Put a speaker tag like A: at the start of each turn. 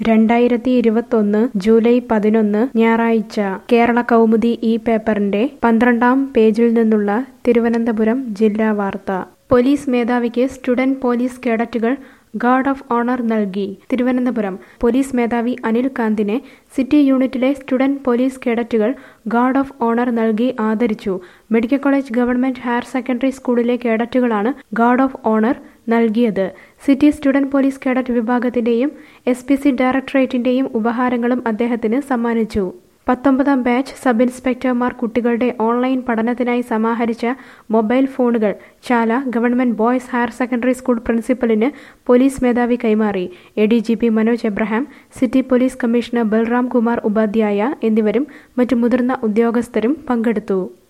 A: രണ്ടായിരത്തി ഇരുപത്തൊന്ന് ജൂലൈ പതിനൊന്ന് ഞായറാഴ്ച കേരള കൗമുദി ഈ പേപ്പറിന്റെ പന്ത്രണ്ടാം പേജിൽ നിന്നുള്ള തിരുവനന്തപുരം ജില്ലാ വാർത്ത പോലീസ് മേധാവിക്ക് സ്റ്റുഡന്റ് പോലീസ് കേഡറ്റുകൾ ഗാർഡ് ഓഫ് ഓണർ നൽകി തിരുവനന്തപുരം പോലീസ് മേധാവി അനിൽ കാന്തിനെ സിറ്റി യൂണിറ്റിലെ സ്റ്റുഡന്റ് പോലീസ് കേഡറ്റുകൾ ഗാർഡ് ഓഫ് ഓണർ നൽകി ആദരിച്ചു medical college government higher secondary സ്കൂളിലെ കേഡറ്റുകളാണ് ഗാർഡ് ഓഫ് ഓണർ നൽകിയത് സിറ്റി സ്റ്റുഡന്റ് പോലീസ് കേഡറ്റ് വിഭാഗത്തിന്റെയും എസ് പി സി ഡയറക്ടറേറ്റിന്റെയും ഉപഹാരങ്ങളും അദ്ദേഹത്തിന് സമ്മാനിച്ചു പത്തൊമ്പതാം ബാച്ച് സബ് ഇൻസ്പെക്ടർമാർ കുട്ടികളുടെ ഓൺലൈൻ പഠനത്തിനായി സമാഹരിച്ച മൊബൈൽ ഫോണുകൾ Chala government boys higher secondary school പ്രിൻസിപ്പലിന് പോലീസ് മേധാവി കൈമാറി A D G P Manoj Abraham city police commissioner Balram Kumar Upadhyaya എന്നിവരും മറ്റു മുതിർന്ന ഉദ്യോഗസ്ഥരും പങ്കെടുത്തു